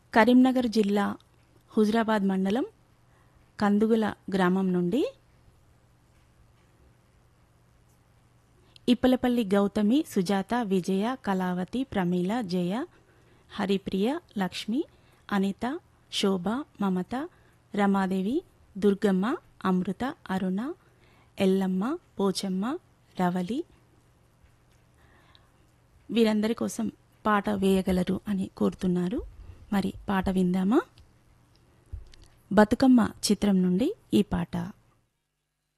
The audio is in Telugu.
కరీంనగర్ జిల్లా హుజరాబాద్ మండలం కందుగుల గ్రామం నుండి ఇప్పలపల్లి గౌతమి సుజాత విజయ కళావతి ప్రమీల జయ హరిప్రియ లక్ష్మి అనిత శోభ మమత రమాదేవి దుర్గమ్మ అమృత అరుణ ఎల్లమ్మ పోచమ్మ రవలి వీరందరి కోసం పాట వేయగలరు అని కోరుతున్నారు మరి పాట విందామా బతుకమ్మ చిత్రం నుండి ఈ పాట